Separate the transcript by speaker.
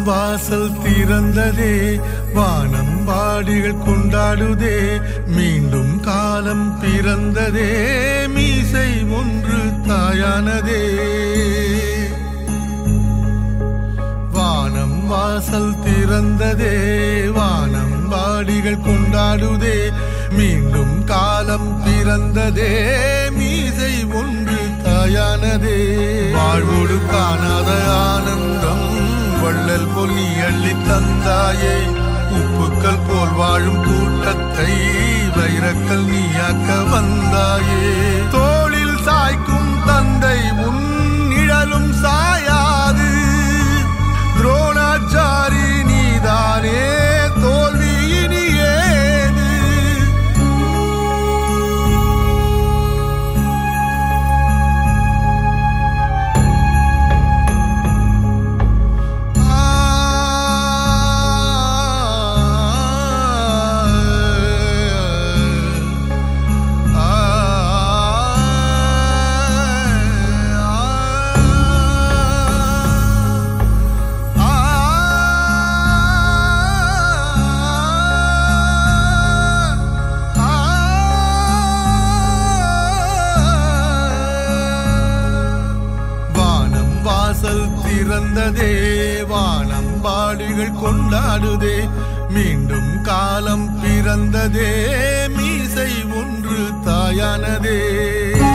Speaker 1: வாசல் திறந்ததே வானம் வாடிகள் கொண்டாடுதே மீண்டும் காலம் பிறந்ததே மீசை ஒன்று தாயானதே வானம் வாசல் திறந்ததே வானம் வாடிகள் கொண்டாடுதே மீண்டும் காலம் பிறந்ததே மீசை ஒன்று தாயானதே வாழ்வோடு காணாத ஆனந்தம் வள்ளல் போல் நீ அள்ளி தந்தாயே உப்புக்கள் போல் வாழும் கூட்டத்தை வைரக்கல் நீயாக்க வந்தாயே தோளில் சாய்க்கும் தந்தை உன் நிழலும் சாயாது துரோணாச்சாரி நீதானே தோல்வி இனி ஏது வானம் வாசல் திறந்ததே வானம் பாடிகள் கொண்டாடுதே மீண்டும் காலம் பிறந்ததே மீசை ஒன்று தாயானதே